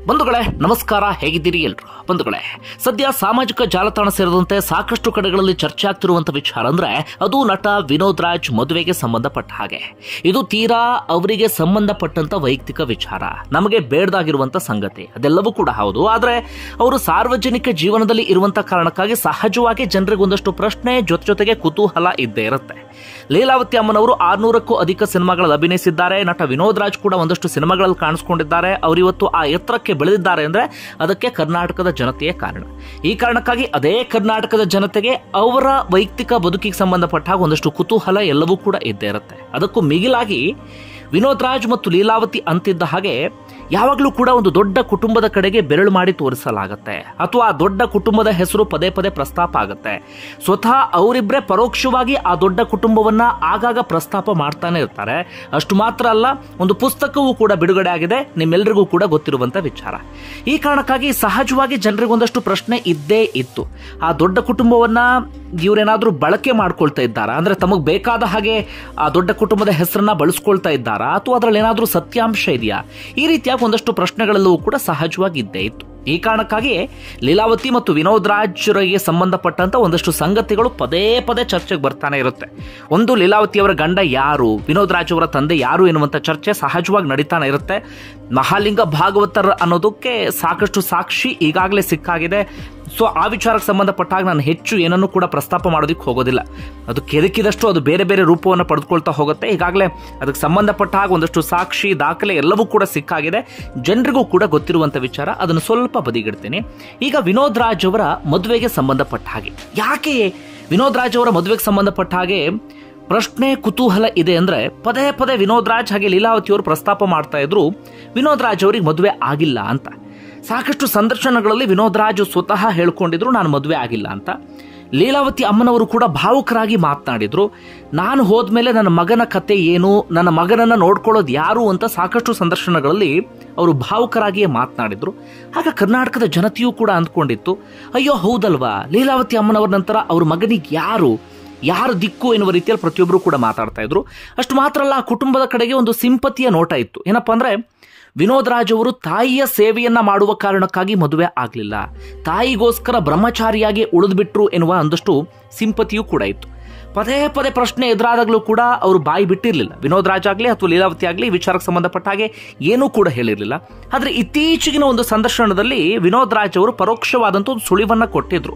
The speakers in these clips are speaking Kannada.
ಬಂಧುಗಳೇ ನಮಸ್ಕಾರ ಹೇಗಿದ್ದೀರಿ ಎಲ್ರು ಬಂಧುಗಳೇ ಸದ್ಯ ಸಾಮಾಜಿಕ ಜಾಲತಾಣ ಸೇರಿದಂತೆ ಸಾಕಷ್ಟು ಕಡೆಗಳಲ್ಲಿ ಚರ್ಚೆ ಆಗ್ತಿರುವಂತ ವಿಚಾರ ಅಂದ್ರೆ ಅದು ನಟ ವಿನೋದ್ ರಾಜ್ ಮದುವೆಗೆ ಸಂಬಂಧಪಟ್ಟ ಹಾಗೆ ಇದು ತೀರಾ ಅವರಿಗೆ ಸಂಬಂಧಪಟ್ಟಂತ ವೈಯಕ್ತಿಕ ವಿಚಾರ ನಮಗೆ ಬೇಡದಾಗಿರುವಂತ ಸಂಗತಿ ಅದೆಲ್ಲವೂ ಕೂಡ ಹೌದು ಆದ್ರೆ ಅವರು ಸಾರ್ವಜನಿಕ ಜೀವನದಲ್ಲಿ ಇರುವಂತ ಕಾರಣಕ್ಕಾಗಿ ಸಹಜವಾಗಿ ಜನರಿಗೆ ಒಂದಷ್ಟು ಪ್ರಶ್ನೆ ಜೊತೆ ಜೊತೆಗೆ ಕುತೂಹಲ ಇದ್ದೇ ಇರುತ್ತೆ ಲೀಲಾವತಿ ಅಮ್ಮನವರು ಆರ್ನೂರಕ್ಕೂ ಅಧಿಕ ಸಿನಿಮಾಗಳಲ್ಲಿ ಅಭಿನಯಿಸಿದ್ದಾರೆ ನಟ ವಿನೋದ್ ರಾಜ್ ಕೂಡ ಒಂದಷ್ಟು ಸಿನಿಮಾಗಳಲ್ಲಿ ಕಾಣಿಸ್ಕೊಂಡಿದ್ದಾರೆ ಅವರಿವತ್ತು ಆ ಎತ್ತರಕ್ಕೆ ಬೆಳೆದಿದ್ದಾರೆ ಅಂದ್ರೆ ಅದಕ್ಕೆ ಕರ್ನಾಟಕದ ಜನತೆಯೇ ಕಾರಣ ಈ ಕಾರಣಕ್ಕಾಗಿ ಅದೇ ಕರ್ನಾಟಕದ ಜನತೆಗೆ ಅವರ ವೈಯಕ್ತಿಕ ಬದುಕಿಗೆ ಸಂಬಂಧಪಟ್ಟ ಹಾಗೆ ಒಂದಷ್ಟು ಕುತೂಹಲ ಎಲ್ಲವೂ ಕೂಡ ಇದ್ದೇ ಇರುತ್ತೆ ಅದಕ್ಕೂ ಮಿಗಿಲಾಗಿ ವಿನೋದ್ ರಾಜ್ ಮತ್ತು ಲೀಲಾವತಿ ಅಂತಿದ್ದ ಹಾಗೆ ಯಾವಾಗಲೂ ಕೂಡ ಒಂದು ದೊಡ್ಡ ಕುಟುಂಬದ ಕಡೆಗೆ ಬೆರಳು ಮಾಡಿ ತೋರಿಸಲಾಗತ್ತೆ ಅಥವಾ ಆ ದೊಡ್ಡ ಕುಟುಂಬದ ಹೆಸರು ಪದೇ ಪದೇ ಪ್ರಸ್ತಾಪ ಆಗುತ್ತೆ ಸ್ವತಃ ಅವರಿಬ್ಬರೇ ಪರೋಕ್ಷವಾಗಿ ಆ ದೊಡ್ಡ ಕುಟುಂಬವನ್ನ ಆಗಾಗ ಪ್ರಸ್ತಾಪ ಮಾಡ್ತಾನೆ ಇರ್ತಾರೆ ಅಷ್ಟು ಮಾತ್ರ ಅಲ್ಲ ಒಂದು ಪುಸ್ತಕವೂ ಕೂಡ ಬಿಡುಗಡೆ ಆಗಿದೆ ನಿಮ್ಮೆಲ್ಲರಿಗೂ ಕೂಡ ಗೊತ್ತಿರುವಂತ ವಿಚಾರ ಈ ಕಾರಣಕ್ಕಾಗಿ ಸಹಜವಾಗಿ ಜನರಿಗೆ ಒಂದಷ್ಟು ಪ್ರಶ್ನೆ ಇದ್ದೇ ಇತ್ತು ಆ ದೊಡ್ಡ ಕುಟುಂಬವನ್ನ ಇವರೇನಾದ್ರೂ ಬಳಕೆ ಮಾಡ್ಕೊಳ್ತಾ ಇದ್ದಾರಾ ಅಂದ್ರೆ ತಮಗೆ ಬೇಕಾದ ಹಾಗೆ ಆ ದೊಡ್ಡ ಕುಟುಂಬದ ಹೆಸರನ್ನ ಬಳಸ್ಕೊಳ್ತಾ ಇದ್ದಾರಾ ಅಥವಾ ಅದರಲ್ಲಿ ಏನಾದ್ರೂ ಸತ್ಯಾಂಶ ಇದೆಯಾ ಈ ರೀತಿಯಾಗಿ ಒಂದಷ್ಟು ಪ್ರಶ್ನೆಗಳೆಲ್ಲವೂ ಕೂಡ ಸಹಜವಾಗಿ ಇದ್ದೇ ಇತ್ತು ಈ ಕಾರಣಕ್ಕಾಗಿ ಲೀಲಾವತಿ ಮತ್ತು ವಿನೋದ್ ರಾಜ್ರಿಗೆ ಸಂಬಂಧಪಟ್ಟಂತ ಒಂದಷ್ಟು ಸಂಗತಿಗಳು ಪದೇ ಪದೇ ಚರ್ಚೆಗೆ ಬರ್ತಾನೆ ಇರುತ್ತೆ ಒಂದು ಲೀಲಾವತಿ ಅವರ ಗಂಡ ಯಾರು ವಿನೋದ್ ರಾಜ್ ಅವರ ತಂದೆ ಯಾರು ಎನ್ನುವಂತ ಚರ್ಚೆ ಸಹಜವಾಗಿ ನಡೀತಾನೆ ಇರುತ್ತೆ ಮಹಾಲಿಂಗ ಭಾಗವತರ್ ಅನ್ನೋದಕ್ಕೆ ಸಾಕಷ್ಟು ಸಾಕ್ಷಿ ಈಗಾಗಲೇ ಸಿಕ್ಕಾಗಿದೆ ಸೊ ಆ ವಿಚಾರಕ್ಕೆ ಸಂಬಂಧಪಟ್ಟಾಗ ನಾನು ಹೆಚ್ಚು ಏನನ್ನು ಕೂಡ ಪ್ರಸ್ತಾಪ ಮಾಡೋದಕ್ಕೆ ಹೋಗೋದಿಲ್ಲ ಅದು ಕೆದಕಿದಷ್ಟು ಅದು ಬೇರೆ ಬೇರೆ ರೂಪವನ್ನು ಪಡೆದುಕೊಳ್ತಾ ಹೋಗುತ್ತೆ ಈಗಾಗಲೇ ಅದಕ್ಕೆ ಸಂಬಂಧಪಟ್ಟ ಹಾಗೆ ಒಂದಷ್ಟು ಸಾಕ್ಷಿ ದಾಖಲೆ ಎಲ್ಲವೂ ಕೂಡ ಸಿಕ್ಕಾಗಿದೆ ಜನರಿಗೂ ಕೂಡ ಗೊತ್ತಿರುವಂತ ವಿಚಾರ ಅದನ್ನು ಸ್ವಲ್ಪ ಬದಿಗಿಡ್ತೀನಿ ಈಗ ವಿನೋದ್ ರಾಜ್ ಅವರ ಮದುವೆಗೆ ಸಂಬಂಧಪಟ್ಟ ಹಾಗೆ ಯಾಕೆ ವಿನೋದ್ ರಾಜ್ ಅವರ ಮದುವೆಗೆ ಸಂಬಂಧಪಟ್ಟ ಹಾಗೆ ಪ್ರಶ್ನೆ ಕುತೂಹಲ ಇದೆ ಅಂದ್ರೆ ಪದೇ ಪದೇ ವಿನೋದ್ ರಾಜ್ ಹಾಗೆ ಲೀಲಾವತಿ ಅವರು ಪ್ರಸ್ತಾಪ ಮಾಡ್ತಾ ಇದ್ರು ವಿನೋದ್ ರಾಜ್ ಅವರಿಗೆ ಮದುವೆ ಆಗಿಲ್ಲ ಅಂತ ಸಾಕಷ್ಟು ಸಂದರ್ಶನಗಳಲ್ಲಿ ವಿನೋದ್ ರಾಜ್ ಸ್ವತಃ ಹೇಳ್ಕೊಂಡಿದ್ರು ನಾನು ಮದುವೆ ಆಗಿಲ್ಲ ಅಂತ ಲೀಲಾವತಿ ಅಮ್ಮನವರು ಕೂಡ ಭಾವುಕರಾಗಿ ಮಾತನಾಡಿದ್ರು ನಾನು ಹೋದ್ಮೇಲೆ ನನ್ನ ಮಗನ ಕತೆ ಏನು ನನ್ನ ಮಗನನ್ನ ನೋಡ್ಕೊಳ್ಳೋದು ಯಾರು ಅಂತ ಸಾಕಷ್ಟು ಸಂದರ್ಶನಗಳಲ್ಲಿ ಅವರು ಭಾವುಕರಾಗಿಯೇ ಮಾತನಾಡಿದ್ರು ಆಗ ಕರ್ನಾಟಕದ ಜನತೆಯೂ ಕೂಡ ಅಂದ್ಕೊಂಡಿತ್ತು ಅಯ್ಯೋ ಹೌದಲ್ವಾ ಲೀಲಾವತಿ ಅಮ್ಮನವರ ನಂತರ ಅವ್ರ ಮಗನಿಗೆ ಯಾರು ಯಾರ ದಿಕ್ಕು ಎನ್ನುವ ರೀತಿಯಲ್ಲಿ ಪ್ರತಿಯೊಬ್ಬರು ಕೂಡ ಮಾತಾಡ್ತಾ ಇದ್ರು ಅಷ್ಟು ಮಾತ್ರ ಅಲ್ಲ ಆ ಕುಟುಂಬದ ಕಡೆಗೆ ಒಂದು ಸಿಂಪತಿಯ ನೋಟ ಇತ್ತು ಏನಪ್ಪಾ ಅಂದ್ರೆ ವಿನೋದ್ ರಾಜ್ ಅವರು ತಾಯಿಯ ಸೇವೆಯನ್ನ ಮಾಡುವ ಕಾರಣಕ್ಕಾಗಿ ಮದುವೆ ಆಗಲಿಲ್ಲ ತಾಯಿಗೋಸ್ಕರ ಬ್ರಹ್ಮಚಾರಿಯಾಗಿ ಉಳಿದ್ಬಿಟ್ರು ಎನ್ನುವ ಒಂದಷ್ಟು ಸಿಂಪತಿಯೂ ಕೂಡ ಇತ್ತು ಪದೇ ಪದೇ ಪ್ರಶ್ನೆ ಎದುರಾದಾಗಲೂ ಕೂಡ ಅವರು ಬಾಯಿ ಬಿಟ್ಟಿರಲಿಲ್ಲ ವಿನೋದ್ ರಾಜ್ ಆಗಲಿ ಅಥವಾ ಲೀಲಾವತಿ ಆಗಲಿ ವಿಚಾರಕ್ಕೆ ಸಂಬಂಧಪಟ್ಟ ಹಾಗೆ ಏನೂ ಕೂಡ ಹೇಳಿರಲಿಲ್ಲ ಆದರೆ ಇತ್ತೀಚೆಗಿನ ಒಂದು ಸಂದರ್ಶನದಲ್ಲಿ ವಿನೋದ್ ರಾಜ್ ಅವರು ಪರೋಕ್ಷವಾದಂಥ ಒಂದು ಸುಳಿವನ್ನ ಕೊಟ್ಟಿದ್ರು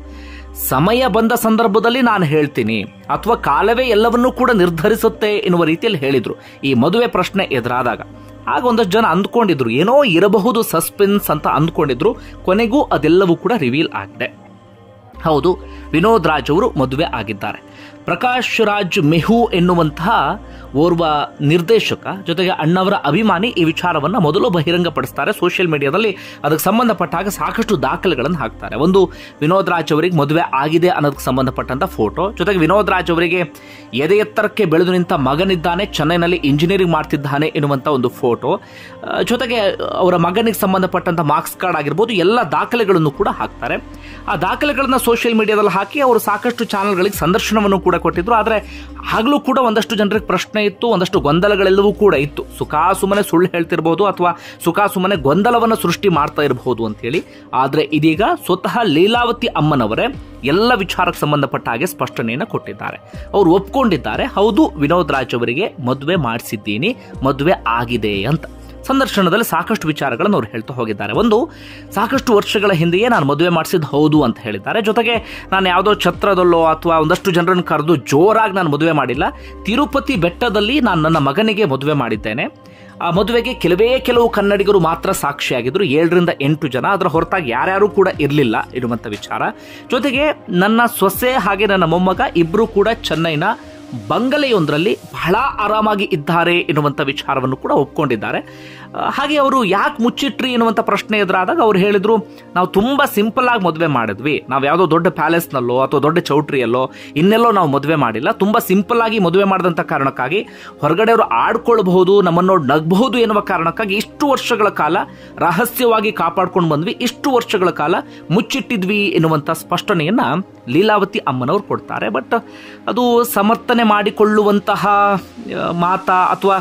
ಸಮಯ ಬಂದ ಸಂದರ್ಭದಲ್ಲಿ ನಾನು ಹೇಳ್ತೀನಿ ಅಥವಾ ಕಾಲವೇ ಎಲ್ಲವನ್ನೂ ಕೂಡ ನಿರ್ಧರಿಸುತ್ತೆ ಎನ್ನುವ ರೀತಿಯಲ್ಲಿ ಹೇಳಿದ್ರು ಈ ಮದುವೆ ಪ್ರಶ್ನೆ ಎದುರಾದಾಗ ಆಗ ಒಂದಷ್ಟು ಜನ ಅಂದ್ಕೊಂಡಿದ್ರು ಏನೋ ಇರಬಹುದು ಸಸ್ಪೆನ್ಸ್ ಅಂತ ಅಂದ್ಕೊಂಡಿದ್ರು ಕೊನೆಗೂ ಅದೆಲ್ಲವೂ ಕೂಡ ರಿವೀಲ್ ಆಗಿದೆ ಹೌದು ವಿನೋದ್ ರಾಜ್ ಅವರು ಮದುವೆ ಆಗಿದ್ದಾರೆ ಪ್ರಕಾಶ್ ರಾಜ್ ಮೆಹು ಎನ್ನುವಂತಹ ಓರ್ವ ನಿರ್ದೇಶಕ ಜೊತೆಗೆ ಅಣ್ಣವರ ಅಭಿಮಾನಿ ಈ ವಿಚಾರವನ್ನ ಮೊದಲು ಬಹಿರಂಗಪಡಿಸ್ತಾರೆ ಸೋಷಿಯಲ್ ಮೀಡಿಯಾದಲ್ಲಿ ಅದಕ್ಕೆ ಸಂಬಂಧಪಟ್ಟ ಹಾಗೆ ಸಾಕಷ್ಟು ದಾಖಲೆಗಳನ್ನು ಹಾಕ್ತಾರೆ ಒಂದು ವಿನೋದ್ ರಾಜ್ ಅವರಿಗೆ ಮದುವೆ ಆಗಿದೆ ಅನ್ನೋದಕ್ಕೆ ಸಂಬಂಧಪಟ್ಟಂತ ಫೋಟೋ ಜೊತೆಗೆ ವಿನೋದ್ ರಾಜ್ ಅವರಿಗೆ ಎದೆ ಎತ್ತರಕ್ಕೆ ಬೆಳೆದು ನಿಂತ ಮಗನಿದ್ದಾನೆ ಚೆನ್ನೈನಲ್ಲಿ ಇಂಜಿನಿಯರಿಂಗ್ ಮಾಡ್ತಿದ್ದಾನೆ ಎನ್ನುವಂತ ಒಂದು ಫೋಟೋ ಆ, ಜೊತೆಗೆ ಅವರ ಮಗನಿಗೆ ಸಂಬಂಧಪಟ್ಟಂತ ಮಾರ್ಕ್ಸ್ ಕಾರ್ಡ್ ಆಗಿರ್ಬೋದು ಎಲ್ಲ ದಾಖಲೆಗಳನ್ನು ಕೂಡ ಹಾಕ್ತಾರೆ ಆ ದಾಖಲೆಗಳನ್ನ ಸೋಷಿಯಲ್ ಮೀಡಿಯಾದಲ್ಲಿ ಹಾಕಿ ಅವರು ಸಾಕಷ್ಟು ಚಾನೆಲ್ಗಳಿಗೆ ಸಂದರ್ಶನವನ್ನು ಕೂಡ ಕೊಟ್ಟಿದ್ರು ಆದರೆ ಆಗಲೂ ಕೂಡ ಒಂದಷ್ಟು ಜನರಿಗೆ ಪ್ರಶ್ನೆ ಇತ್ತು ಒಂದಷ್ಟು ಗೊಂದಲಗಳೆಲ್ಲವೂ ಕೂಡ ಇತ್ತು ಸುಖಾಸುಮನೆ ಸುಳ್ಳು ಹೇಳ್ತಿರ್ಬೋದು ಅಥವಾ ಸುಖಾಸುಮನೆ ಗೊಂದಲವನ್ನು ಸೃಷ್ಟಿ ಮಾಡ್ತಾ ಇರಬಹುದು ಅಂತ ಹೇಳಿ ಆದರೆ ಇದೀಗ ಸ್ವತಃ ಲೀಲಾವತಿ ಅಮ್ಮನವರೇ ಎಲ್ಲ ವಿಚಾರಕ್ಕೆ ಸಂಬಂಧಪಟ್ಟ ಹಾಗೆ ಸ್ಪಷ್ಟನೆಯನ್ನು ಕೊಟ್ಟಿದ್ದಾರೆ ಅವರು ಒಪ್ಕೊಂಡಿದ್ದಾರೆ ಹೌದು ವಿನೋದ್ ರಾಜ್ ಅವರಿಗೆ ಮದುವೆ ಮಾಡಿಸಿದ್ದೀನಿ ಮದುವೆ ಆಗಿದೆ ಅಂತ ಸಂದರ್ಶನದಲ್ಲಿ ಸಾಕಷ್ಟು ವಿಚಾರಗಳನ್ನು ಅವ್ರು ಹೇಳ್ತಾ ಹೋಗಿದ್ದಾರೆ ಒಂದು ಸಾಕಷ್ಟು ವರ್ಷಗಳ ಹಿಂದೆಯೇ ನಾನು ಮದುವೆ ಮಾಡಿಸಿದ್ದು ಹೌದು ಅಂತ ಹೇಳಿದ್ದಾರೆ ಜೊತೆಗೆ ನಾನು ಯಾವುದೋ ಛತ್ರದಲ್ಲೋ ಅಥವಾ ಒಂದಷ್ಟು ಜನರನ್ನು ಕರೆದು ಜೋರಾಗಿ ನಾನು ಮದುವೆ ಮಾಡಿಲ್ಲ ತಿರುಪತಿ ಬೆಟ್ಟದಲ್ಲಿ ನಾನು ನನ್ನ ಮಗನಿಗೆ ಮದುವೆ ಮಾಡಿದ್ದೇನೆ ಆ ಮದುವೆಗೆ ಕೆಲವೇ ಕೆಲವು ಕನ್ನಡಿಗರು ಮಾತ್ರ ಸಾಕ್ಷಿಯಾಗಿದ್ರು ಏಳರಿಂದ ಎಂಟು ಜನ ಅದರ ಹೊರತಾಗಿ ಯಾರ್ಯಾರು ಕೂಡ ಇರಲಿಲ್ಲ ಇರುವಂತ ವಿಚಾರ ಜೊತೆಗೆ ನನ್ನ ಸೊಸೆ ಹಾಗೆ ನನ್ನ ಮೊಮ್ಮಗ ಇಬ್ರು ಕೂಡ ಚೆನ್ನೈನ ಬಂಗಲೆಯೊಂದರಲ್ಲಿ ಬಹಳ ಆರಾಮಾಗಿ ಇದ್ದಾರೆ ಎನ್ನುವಂಥ ವಿಚಾರವನ್ನು ಕೂಡ ಒಪ್ಕೊಂಡಿದ್ದಾರೆ ಆ, ಹಾಗೆ ಅವರು ಯಾಕೆ ಮುಚ್ಚಿಟ್ರಿ ಎನ್ನುವಂಥ ಪ್ರಶ್ನೆ ಎದುರಾದಾಗ ಅವ್ರು ಹೇಳಿದ್ರು ನಾವು ತುಂಬಾ ಸಿಂಪಲ್ ಆಗಿ ಮದುವೆ ಮಾಡಿದ್ವಿ ನಾವು ಯಾವುದೋ ದೊಡ್ಡ ಪ್ಯಾಲೇಸ್ನಲ್ಲೋ ಅಥವಾ ದೊಡ್ಡ ಚೌಟ್ರಿಯಲ್ಲೋ ಇನ್ನೆಲ್ಲೋ ನಾವು ಮದುವೆ ಮಾಡಿಲ್ಲ ತುಂಬಾ ಸಿಂಪಲ್ ಆಗಿ ಮದುವೆ ಮಾಡಿದಂಥ ಕಾರಣಕ್ಕಾಗಿ ಹೊರಗಡೆ ಅವರು ಆಡ್ಕೊಳ್ಬಹುದು ನಮ್ಮನ್ನು ನೋಡಿ ನಗಬಹುದು ಎನ್ನುವ ಕಾರಣಕ್ಕಾಗಿ ಇಷ್ಟು ವರ್ಷಗಳ ಕಾಲ ರಹಸ್ಯವಾಗಿ ಕಾಪಾಡ್ಕೊಂಡು ಬಂದ್ವಿ ಇಷ್ಟು ವರ್ಷಗಳ ಕಾಲ ಮುಚ್ಚಿಟ್ಟಿದ್ವಿ ಎನ್ನುವಂಥ ಸ್ಪಷ್ಟನೆಯನ್ನ ಲೀಲಾವತಿ ಅಮ್ಮನವ್ರು ಕೊಡ್ತಾರೆ ಬಟ್ ಅದು ಸಮರ್ಥನೆ ಮಾಡಿಕೊಳ್ಳುವಂತಹ ಆ, ಮಾತಾ ಅಥವಾ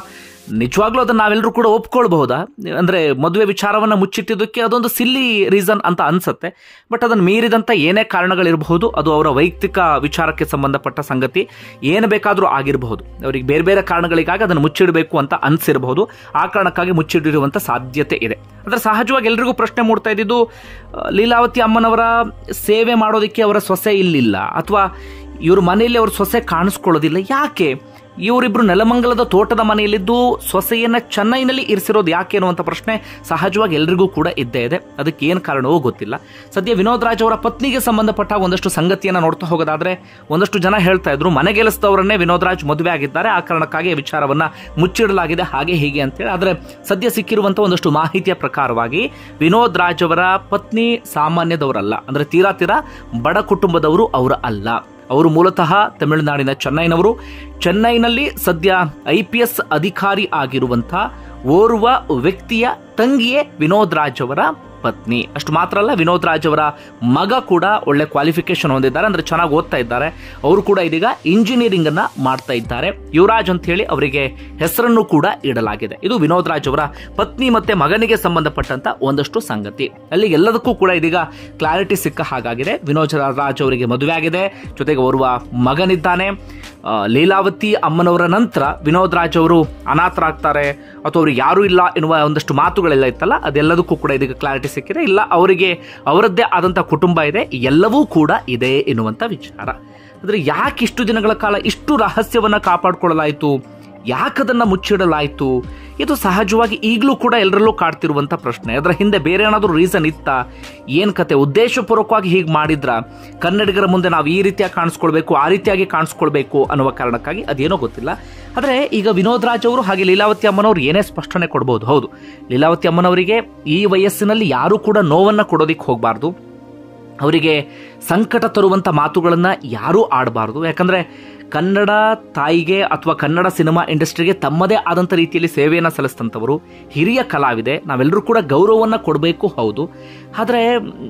ನಿಜವಾಗ್ಲೂ ಅದನ್ನ ನಾವೆಲ್ಲರೂ ಕೂಡ ಒಪ್ಕೊಳ್ಬಹುದಾ ಅಂದ್ರೆ ಮದುವೆ ವಿಚಾರವನ್ನ ಮುಚ್ಚಿಟ್ಟಿದ್ದಕ್ಕೆ ಅದೊಂದು ಸಿಲ್ಲಿ ರೀಸನ್ ಅಂತ ಅನ್ಸುತ್ತೆ ಬಟ್ ಅದನ್ನು ಮೀರಿದಂತ ಏನೇ ಕಾರಣಗಳಿರಬಹುದು ಅದು ಅವರ ವೈಯಕ್ತಿಕ ವಿಚಾರಕ್ಕೆ ಸಂಬಂಧಪಟ್ಟ ಸಂಗತಿ ಏನು ಬೇಕಾದರೂ ಆಗಿರಬಹುದು ಅವರಿಗೆ ಬೇರೆ ಬೇರೆ ಕಾರಣಗಳಿಗಾಗಿ ಅದನ್ನು ಮುಚ್ಚಿಡಬೇಕು ಅಂತ ಅನ್ಸಿರಬಹುದು ಆ ಕಾರಣಕ್ಕಾಗಿ ಮುಚ್ಚಿಡಿರುವಂತ ಸಾಧ್ಯತೆ ಇದೆ ಅಂದ್ರೆ ಸಹಜವಾಗಿ ಎಲ್ರಿಗೂ ಪ್ರಶ್ನೆ ಮೂಡ್ತಾ ಇದ್ದಿದ್ದು ಆ, ಲೀಲಾವತಿ ಅಮ್ಮನವರ ಸೇವೆ ಮಾಡೋದಕ್ಕೆ ಅವರ ಸೊಸೆ ಇಲ್ಲಿಲ್ಲ ಅಥವಾ ಇವ್ರ ಮನೆಯಲ್ಲಿ ಅವ್ರ ಸೊಸೆ ಕಾಣಿಸ್ಕೊಳ್ಳೋದಿಲ್ಲ ಯಾಕೆ ಇವರಿಬ್ರು ನೆಲಮಂಗಲದ ತೋಟದ ಮನೆಯಲ್ಲಿದ್ದು ಸೊಸೆಯನ್ನ ಚೆನ್ನೈನಲ್ಲಿ ಇರಿಸಿರೋದು ಯಾಕೆ ಅನ್ನುವಂಥ ಪ್ರಶ್ನೆ ಸಹಜವಾಗಿ ಎಲ್ರಿಗೂ ಕೂಡ ಇದ್ದೇ ಇದೆ ಅದಕ್ಕೆ ಏನು ಕಾರಣವೋ ಗೊತ್ತಿಲ್ಲ ಸದ್ಯ ವಿನೋದ್ ರಾಜ್ ಅವರ ಪತ್ನಿಗೆ ಸಂಬಂಧಪಟ್ಟ ಒಂದಷ್ಟು ಸಂಗತಿಯನ್ನ ನೋಡ್ತಾ ಹೋಗೋದಾದ್ರೆ ಒಂದಷ್ಟು ಜನ ಹೇಳ್ತಾ ಇದ್ರು ಮನೆಗೆಲಸದವರನ್ನೇ ವಿನೋದ್ ರಾಜ್ ಮದುವೆ ಆಗಿದ್ದಾರೆ ಆ ಕಾರಣಕ್ಕಾಗಿ ಈ ವಿಚಾರವನ್ನ ಮುಚ್ಚಿಡಲಾಗಿದೆ ಹಾಗೆ ಹೀಗೆ ಅಂತೇಳಿ ಆದ್ರೆ ಸದ್ಯ ಸಿಕ್ಕಿರುವಂತಹ ಒಂದಷ್ಟು ಮಾಹಿತಿಯ ಪ್ರಕಾರವಾಗಿ ವಿನೋದ್ ರಾಜ್ ಅವರ ಪತ್ನಿ ಸಾಮಾನ್ಯದವರಲ್ಲ ಅಂದ್ರೆ ತೀರಾ ತೀರಾ ಬಡ ಕುಟುಂಬದವರು ಅವರ ಅಲ್ಲ ಅವರು ಮೂಲತಃ ತಮಿಳುನಾಡಿನ ಚೆನ್ನೈನವರು ಚೆನ್ನೈನಲ್ಲಿ ಸದ್ಯ ಐ ಪಿ ಎಸ್ ಅಧಿಕಾರಿ ಆಗಿರುವಂಥ ಓರ್ವ ವ್ಯಕ್ತಿಯ ತಂಗಿಯೇ ವಿನೋದ್ ರಾಜ್ ಅವರ ಪತ್ನಿ ಅಷ್ಟು ಮಾತ್ರ ಅಲ್ಲ ವಿನೋದ್ ರಾಜ್ ಅವರ ಮಗ ಕೂಡ ಒಳ್ಳೆ ಕ್ವಾಲಿಫಿಕೇಶನ್ ಹೊಂದಿದ್ದಾರೆ ಅಂದ್ರೆ ಚೆನ್ನಾಗಿ ಓದ್ತಾ ಇದ್ದಾರೆ ಅವರು ಕೂಡ ಇದೀಗ ಇಂಜಿನಿಯರಿಂಗ್ ಅನ್ನ ಮಾಡ್ತಾ ಇದ್ದಾರೆ ಯುವರಾಜ್ ಅಂತ ಹೇಳಿ ಅವರಿಗೆ ಹೆಸರನ್ನು ಕೂಡ ಇಡಲಾಗಿದೆ ಇದು ವಿನೋದ್ ರಾಜ್ ಅವರ ಪತ್ನಿ ಮತ್ತೆ ಮಗನಿಗೆ ಸಂಬಂಧಪಟ್ಟಂತ ಒಂದಷ್ಟು ಸಂಗತಿ ಅಲ್ಲಿ ಎಲ್ಲದಕ್ಕೂ ಕೂಡ ಇದೀಗ ಕ್ಲಾರಿಟಿ ಸಿಕ್ಕ ಹಾಗಾಗಿದೆ ವಿನೋದ್ ರಾಜ್ ಅವರಿಗೆ ಮದುವೆ ಆಗಿದೆ ಜೊತೆಗೆ ಓರ್ವ ಮಗನಿದ್ದಾನೆ ಆ, ಲೀಲಾವತಿ ಅಮ್ಮನವರ ನಂತರ ವಿನೋದ್ ರಾಜ್ ಅವರು ಅನಾಥರಾಗ್ತಾರೆ ಅಥವಾ ಅವ್ರಿಗೆ ಯಾರೂ ಇಲ್ಲ ಎನ್ನುವ ಒಂದಷ್ಟು ಮಾತುಗಳೆಲ್ಲ ಇತ್ತಲ್ಲ ಅದೆಲ್ಲದಕ್ಕೂ ಕೂಡ ಇದೀಗ ಕ್ಲಾರಿಟಿ ಸಿಕ್ಕಿದೆ ಇಲ್ಲ ಅವರಿಗೆ ಅವರದ್ದೇ ಆದಂಥ ಕುಟುಂಬ ಇದೆ ಎಲ್ಲವೂ ಕೂಡ ಇದೆ ಎನ್ನುವಂಥ ವಿಚಾರ ಆದರೆ ಯಾಕೆ ಇಷ್ಟು ದಿನಗಳ ಕಾಲ ಇಷ್ಟು ರಹಸ್ಯವನ್ನ ಕಾಪಾಡ್ಕೊಳ್ಳಲಾಯಿತು ಯಾಕದನ್ನ ಮುಚ್ಚಿಡಲಾಯಿತು ಇದು ಸಹಜವಾಗಿ ಈಗಲೂ ಕೂಡ ಎಲ್ಲರಲ್ಲೂ ಕಾಡ್ತಿರುವಂಥ ಪ್ರಶ್ನೆ ಅದರ ಹಿಂದೆ ಬೇರೆ ಏನಾದರೂ ರೀಸನ್ ಇತ್ತಾ ಏನು ಕತೆ ಉದ್ದೇಶಪೂರ್ವಕವಾಗಿ ಹೀಗೆ ಮಾಡಿದ್ರ ಕನ್ನಡಿಗರ ಮುಂದೆ ನಾವು ಈ ರೀತಿಯಾಗಿ ಕಾಣಿಸ್ಕೊಳ್ಬೇಕು ಆ ರೀತಿಯಾಗಿ ಕಾಣಿಸ್ಕೊಳ್ಬೇಕು ಅನ್ನುವ ಕಾರಣಕ್ಕಾಗಿ ಅದೇನೋ ಗೊತ್ತಿಲ್ಲ ಆದರೆ ಈಗ ವಿನೋದ್ ರಾಜ್ ಅವರು ಹಾಗೆ ಲೀಲಾವತಿ ಅಮ್ಮನವರು ಏನೇ ಸ್ಪಷ್ಟನೆ ಕೊಡ್ಬೋದು ಹೌದು ಲೀಲಾವತಿ ಅಮ್ಮನವರಿಗೆ ಈ ವಯಸ್ಸಿನಲ್ಲಿ ಯಾರೂ ಕೂಡ ನೋವನ್ನು ಕೊಡೋದಿಕ್ಕೆ ಹೋಗಬಾರ್ದು ಅವರಿಗೆ ಸಂಕಟ ತರುವಂಥ ಮಾತುಗಳನ್ನ ಯಾರೂ ಆಡಬಾರ್ದು ಯಾಕಂದ್ರೆ ಕನ್ನಡ ತಾಯಿಗೆ ಅಥವಾ ಕನ್ನಡ ಸಿನಿಮಾ ಇಂಡಸ್ಟ್ರಿಗೆ ತಮ್ಮದೇ ಆದಂಥ ರೀತಿಯಲ್ಲಿ ಸೇವೆಯನ್ನು ಸಲ್ಲಿಸಿದಂಥವರು ಹಿರಿಯ ಕಲಾವಿದೆ ನಾವೆಲ್ಲರೂ ಕೂಡ ಗೌರವವನ್ನು ಕೊಡಬೇಕು ಹೌದು ಆದರೆ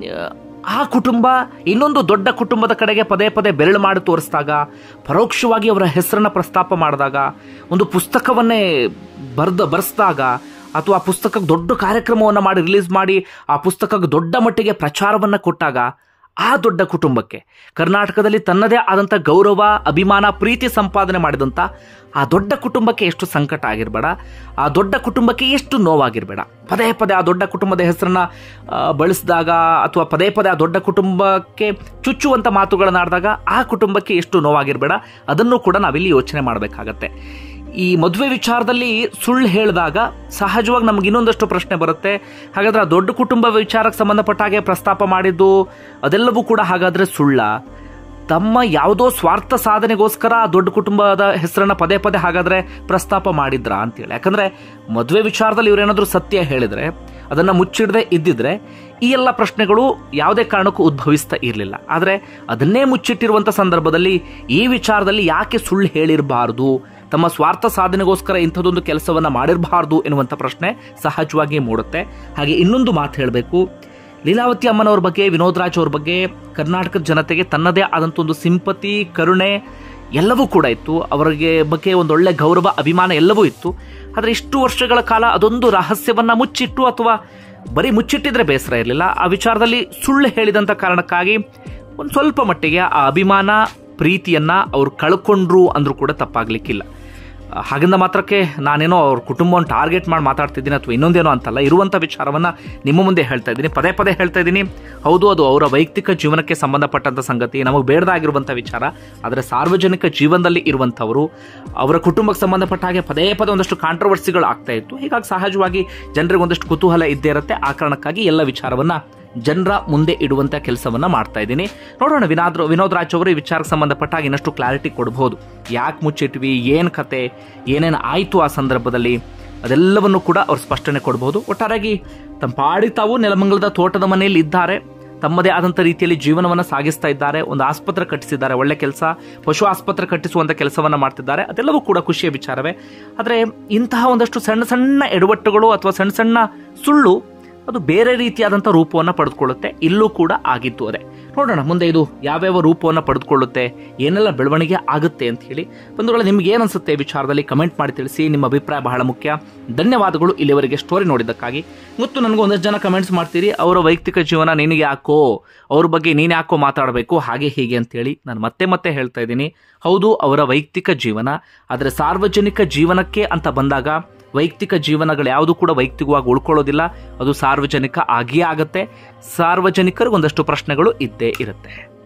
ಆ ಕುಟುಂಬ ಇನ್ನೊಂದು ದೊಡ್ಡ ಕುಟುಂಬದ ಕಡೆಗೆ ಪದೇ ಪದೇ ಬೆರಳು ಮಾಡಿ ತೋರಿಸಿದಾಗ ಪರೋಕ್ಷವಾಗಿ ಅವರ ಹೆಸರನ್ನ ಪ್ರಸ್ತಾಪ ಮಾಡಿದಾಗ ಒಂದು ಪುಸ್ತಕವನ್ನೇ ಬರ್ದ ಬರೆಸಿದಾಗ ಅಥವಾ ಆ ಪುಸ್ತಕಕ್ಕೆ ದೊಡ್ಡ ಕಾರ್ಯಕ್ರಮವನ್ನು ಮಾಡಿ ರಿಲೀಸ್ ಮಾಡಿ ಆ ಪುಸ್ತಕಕ್ಕೆ ದೊಡ್ಡ ಮಟ್ಟಿಗೆ ಪ್ರಚಾರವನ್ನು ಕೊಟ್ಟಾಗ ಆ ದೊಡ್ಡ ಕುಟುಂಬಕ್ಕೆ ಕರ್ನಾಟಕದಲ್ಲಿ ತನ್ನದೇ ಆದಂಥ ಗೌರವ ಅಭಿಮಾನ ಪ್ರೀತಿ ಸಂಪಾದನೆ ಮಾಡಿದಂಥ ಆ ದೊಡ್ಡ ಕುಟುಂಬಕ್ಕೆ ಎಷ್ಟು ಸಂಕಟ ಆಗಿರಬೇಡ ಆ ದೊಡ್ಡ ಕುಟುಂಬಕ್ಕೆ ಎಷ್ಟು ನೋವಾಗಿರಬೇಡ ಪದೇ ಪದೇ ಆ ದೊಡ್ಡ ಕುಟುಂಬದ ಹೆಸರನ್ನ ಆ, ಬಳಸಿದಾಗ ಅಥವಾ ಪದೇ ಪದೇ ಆ ದೊಡ್ಡ ಕುಟುಂಬಕ್ಕೆ ಚುಚ್ಚುವಂಥ ಮಾತುಗಳನ್ನಾಡಿದಾಗ ಆ ಕುಟುಂಬಕ್ಕೆ ಎಷ್ಟು ನೋವಾಗಿರಬೇಡ ಅದನ್ನು ಕೂಡ ನಾವಿಲ್ಲಿ ಯೋಚನೆ ಮಾಡಬೇಕಾಗತ್ತೆ ಈ ಮದುವೆ ವಿಚಾರದಲ್ಲಿ ಸುಳ್ಳು ಹೇಳಿದಾಗ ಸಹಜವಾಗಿ ನಮ್ಗೆ ಇನ್ನೊಂದಷ್ಟು ಪ್ರಶ್ನೆ ಬರುತ್ತೆ ಹಾಗಾದ್ರೆ ಆ ದೊಡ್ಡ ಕುಟುಂಬ ವಿಚಾರಕ್ಕೆ ಸಂಬಂಧಪಟ್ಟ ಹಾಗೆ ಪ್ರಸ್ತಾಪ ಮಾಡಿದ್ದು ಅದೆಲ್ಲವೂ ಕೂಡ ಹಾಗಾದ್ರೆ ಸುಳ್ಳ ತಮ್ಮ ಯಾವುದೋ ಸ್ವಾರ್ಥ ಸಾಧನೆಗೋಸ್ಕರ ಆ ದೊಡ್ಡ ಕುಟುಂಬದ ಹೆಸರನ್ನ ಪದೇ ಪದೇ ಹಾಗಾದ್ರೆ ಪ್ರಸ್ತಾಪ ಮಾಡಿದ್ರಾ ಅಂತೇಳಿ ಯಾಕಂದ್ರೆ ಮದುವೆ ವಿಚಾರದಲ್ಲಿ ಇವರೇನಾದ್ರೂ ಸತ್ಯ ಹೇಳಿದ್ರೆ ಅದನ್ನ ಮುಚ್ಚಿಡದೆ ಇದ್ದಿದ್ರೆ ಈ ಎಲ್ಲ ಪ್ರಶ್ನೆಗಳು ಯಾವುದೇ ಕಾರಣಕ್ಕೂ ಉದ್ಭವಿಸ್ತಾ ಇರಲಿಲ್ಲ ಆದರೆ ಅದನ್ನೇ ಮುಚ್ಚಿಟ್ಟಿರುವಂಥ ಸಂದರ್ಭದಲ್ಲಿ ಈ ವಿಚಾರದಲ್ಲಿ ಯಾಕೆ ಸುಳ್ಳು ಹೇಳಿರಬಾರ್ದು ತಮ್ಮ ಸ್ವಾರ್ಥ ಸಾಧನೆಗೋಸ್ಕರ ಇಂಥದ್ದೊಂದು ಕೆಲಸವನ್ನ ಮಾಡಿರಬಾರ್ದು ಎನ್ನುವಂಥ ಪ್ರಶ್ನೆ ಸಹಜವಾಗಿ ಮೂಡುತ್ತೆ ಹಾಗೆ ಇನ್ನೊಂದು ಮಾತು ಹೇಳಬೇಕು ಲೀಲಾವತಿ ಅಮ್ಮನವ್ರ ಬಗ್ಗೆ ವಿನೋದ್ ರಾಜ್ ಅವ್ರ ಬಗ್ಗೆ ಕರ್ನಾಟಕದ ಜನತೆಗೆ ತನ್ನದೇ ಆದಂಥ ಒಂದು ಸಿಂಪತಿ ಕರುಣೆ ಎಲ್ಲವೂ ಕೂಡ ಇತ್ತು ಅವರಿಗೆ ಬಗ್ಗೆ ಒಂದೊಳ್ಳೆ ಗೌರವ ಅಭಿಮಾನ ಎಲ್ಲವೂ ಇತ್ತು ಆದರೆ ಇಷ್ಟು ವರ್ಷಗಳ ಕಾಲ ಅದೊಂದು ರಹಸ್ಯವನ್ನ ಮುಚ್ಚಿಟ್ಟು ಅಥವಾ ಬರೀ ಮುಚ್ಚಿಟ್ಟಿದ್ರೆ ಬೇಸರ ಇರಲಿಲ್ಲ ಆ ವಿಚಾರದಲ್ಲಿ ಸುಳ್ಳು ಹೇಳಿದಂಥ ಕಾರಣಕ್ಕಾಗಿ ಒಂದು ಸ್ವಲ್ಪ ಮಟ್ಟಿಗೆ ಆ ಅಭಿಮಾನ ಪ್ರೀತಿಯನ್ನ ಅವ್ರು ಕಳ್ಕೊಂಡ್ರು ಅಂದ್ರೂ ಕೂಡ ತಪ್ಪಾಗ್ಲಿಕ್ಕಿಲ್ಲ ಆ, ಹಾಗಂದ ಮಾತ್ರಕ್ಕೆ ನಾನೇನೋ ಅವ್ರ ಕುಟುಂಬವನ್ನು ಟಾರ್ಗೆಟ್ ಮಾಡಿ ಮಾತಾಡ್ತಿದ್ದೀನಿ ಅಥವಾ ಇನ್ನೊಂದೇನೋ ಅಂತಲ್ಲ ಇರುವಂಥ ವಿಚಾರವನ್ನ ನಿಮ್ಮ ಮುಂದೆ ಹೇಳ್ತಾ ಇದ್ದೀನಿ ಪದೇ ಪದೇ ಹೇಳ್ತಾ ಇದ್ದೀನಿ ಹೌದು ಅದು ಅವರ ವೈಯಕ್ತಿಕ ಜೀವನಕ್ಕೆ ಸಂಬಂಧಪಟ್ಟಂತ ಸಂಗತಿ ನಮಗೆ ಬೇಡದಾಗಿರುವಂಥ ವಿಚಾರ ಆದರೆ ಸಾರ್ವಜನಿಕ ಜೀವನದಲ್ಲಿ ಇರುವಂಥವರು ಅವರ ಕುಟುಂಬಕ್ಕೆ ಸಂಬಂಧಪಟ್ಟ ಹಾಗೆ ಪದೇ ಪದೇ ಒಂದಷ್ಟು ಕಾಂಟ್ರವರ್ಸಿಗಳು ಆಗ್ತಾ ಇತ್ತು ಹೀಗಾಗಿ ಸಹಜವಾಗಿ ಜನರಿಗೆ ಒಂದಷ್ಟು ಕುತೂಹಲ ಇದ್ದೇ ಇರುತ್ತೆ ಆ ಕಾರಣಕ್ಕಾಗಿ ಎಲ್ಲ ವಿಚಾರವನ್ನ ಜನರ ಮುಂದೆ ಇಡುವಂತ ಕೆಲಸವನ್ನ ಮಾಡ್ತಾ ಇದ್ದೀನಿ ನೋಡೋಣ ವಿನಾದ್ ವಿನೋದ್ ರಾಜ್ ಅವರು ಈ ವಿಚಾರಕ್ಕೆ ಸಂಬಂಧಪಟ್ಟ ಹಾಗೆ ಇನ್ನಷ್ಟು ಕ್ಲಾರಿಟಿ ಕೊಡಬಹುದು ಯಾಕೆ ಮುಚ್ಚಿಟ್ವಿ ಏನು ಕತೆ ಏನೇನು ಆಯಿತು ಆ ಸಂದರ್ಭದಲ್ಲಿ ಅದೆಲ್ಲವನ್ನು ಕೂಡ ಅವ್ರು ಸ್ಪಷ್ಟನೆ ಕೊಡಬಹುದು ಒಟ್ಟಾರೆಯಾಗಿ ತಮ್ಮ ಪಾಡಿ ತಾವು ನೆಲಮಂಗಲದ ತೋಟದ ಮನೆಯಲ್ಲಿ ಇದ್ದಾರೆ ತಮ್ಮದೇ ಆದಂಥ ರೀತಿಯಲ್ಲಿ ಜೀವನವನ್ನು ಸಾಗಿಸ್ತಾ ಇದ್ದಾರೆ ಒಂದು ಆಸ್ಪತ್ರೆ ಕಟ್ಟಿಸಿದ್ದಾರೆ ಒಳ್ಳೆ ಕೆಲಸ ಪಶು ಆಸ್ಪತ್ರೆ ಕಟ್ಟಿಸುವಂಥ ಕೆಲಸವನ್ನ ಮಾಡ್ತಿದ್ದಾರೆ ಅದೆಲ್ಲವೂ ಕೂಡ ಖುಷಿಯ ವಿಚಾರವೇ ಆದರೆ ಇಂತಹ ಒಂದಷ್ಟು ಸಣ್ಣ ಸಣ್ಣ ಎಡವಟ್ಟುಗಳು ಅಥವಾ ಸಣ್ಣ ಸಣ್ಣ ಸುಳ್ಳು ಅದು ಬೇರೆ ರೀತಿಯಾದಂಥ ರೂಪವನ್ನು ಪಡೆದುಕೊಳ್ಳುತ್ತೆ ಇಲ್ಲೂ ಕೂಡ ಆಗಿತ್ತು ಅದೇ ನೋಡೋಣ ಮುಂದೆ ಇದು ಯಾವ್ಯಾವ ರೂಪವನ್ನು ಪಡೆದುಕೊಳ್ಳುತ್ತೆ ಏನೆಲ್ಲ ಬೆಳವಣಿಗೆ ಆಗುತ್ತೆ ಅಂತ ಹೇಳಿ ಬಂಧುಗಳೇ ನಿಮ್ಗೆ ಏನು ಅನ್ಸುತ್ತೆ ಈ ವಿಚಾರದಲ್ಲಿ ಕಮೆಂಟ್ ಮಾಡಿ ತಿಳಿಸಿ ನಿಮ್ಮ ಅಭಿಪ್ರಾಯ ಬಹಳ ಮುಖ್ಯ ಧನ್ಯವಾದಗಳು ಇಲ್ಲಿವರೆಗೆ ಸ್ಟೋರಿ ನೋಡಿದ್ದಕ್ಕಾಗಿ ಮತ್ತು ನನಗೆ ಒಂದಷ್ಟು ಜನ ಕಮೆಂಟ್ಸ್ ಮಾಡ್ತೀರಿ ಅವರ ವೈಯಕ್ತಿಕ ಜೀವನ ನಿನಗೆ ಯಾಕೋ ಅವ್ರ ಬಗ್ಗೆ ನೀನು ಯಾಕೋ ಮಾತಾಡಬೇಕು ಹಾಗೆ ಹೀಗೆ ಅಂತೇಳಿ ನಾನು ಮತ್ತೆ ಮತ್ತೆ ಹೇಳ್ತಾ ಇದ್ದೀನಿ ಹೌದು ಅವರ ವೈಯಕ್ತಿಕ ಜೀವನ ಆದರೆ ಸಾರ್ವಜನಿಕ ಜೀವನಕ್ಕೆ ಅಂತ ಬಂದಾಗ ವೈಯಕ್ತಿಕ ಜೀವನಗಳು ಯಾವುದು ಕೂಡ ವೈಯಕ್ತಿಕವಾಗಿ ಉಳ್ಕೊಳ್ಳೋದಿಲ್ಲ ಅದು ಸಾರ್ವಜನಿಕ ಆಗಿಯೇ ಆಗತ್ತೆ ಸಾರ್ವಜನಿಕರಿಗೆ ಒಂದಷ್ಟು ಪ್ರಶ್ನೆಗಳು ಇದ್ದೇ ಇರುತ್ತೆ